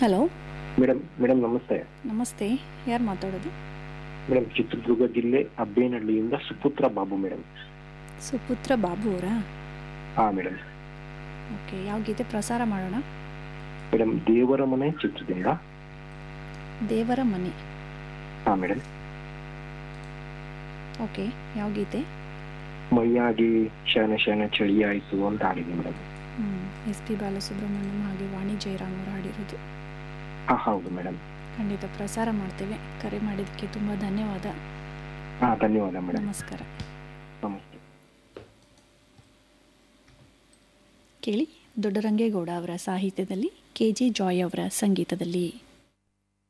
hello madam madam ನಮಸ್ತೆ ನಮಸ್ತೆ ಯಾರು ಮಾತಾಡೋದು ಮೇಡಮ್ ಚಿತ್ರದುರ್ಗ ಜಿಲ್ಲೆ ಅಬ್ಬೇನಹಳ್ಳಿಯಿಂದ ಸುಪುತ್ರ ಬಾಬು ಮೇಡಮ್ ಸುಪುತ್ರ ಬಾಬು ಅವರಾ ಹಾ ಮೇಡಮ್ ಓಕೆ ಯಾವ ಗೀತೆ ಪ್ರಸಾರ ಮಾಡೋಣ ಮೇಡಮ್ ದೇವರ ಮನೆ ಚಿತ್ರದಿಂದ ದೇವರ ಮನೆ ಹಾ ಮೇಡಮ್ ಓಕೆ ಯಾವ ಗೀತೆ ಮೈಯಾಗಿ ಶನ ಶನ ಚಳಿ ಆಯ್ತು ಅಂತ ಆಡಿದೆ ಮೇಡಮ್ ಎಸ್ ಪಿ ಬಾಲಸುಬ್ರಹ್ಮಣ್ಯಂ ಹಾಗೆ ವಾಣಿ ಜಯರಾಮ್ ಅವರು ಹಾಡಿರೋದು ಹಾ ಹೌದು ಮೇಡಮ್ ಖಂಡಿತ ಪ್ರಸಾರ ಮಾಡ್ತೇವೆ ಕರೆ ಮಾಡಿದ್ದಕ್ಕೆ ತುಂಬ ಧನ್ಯವಾದ ಹಾ ಧನ್ಯವಾದ ಮೇಡಮ್ ನಮಸ್ಕಾರ ನಮಸ್ತೆ ಕೇಳಿ ದೊಡ್ಡರಂಗೇಗೌಡ ಅವರ ಸಾಹಿತ್ಯದಲ್ಲಿ ಕೆ ಜಿ ಜಾಯ್ ಅವರ ಸಂಗೀತದಲ್ಲಿ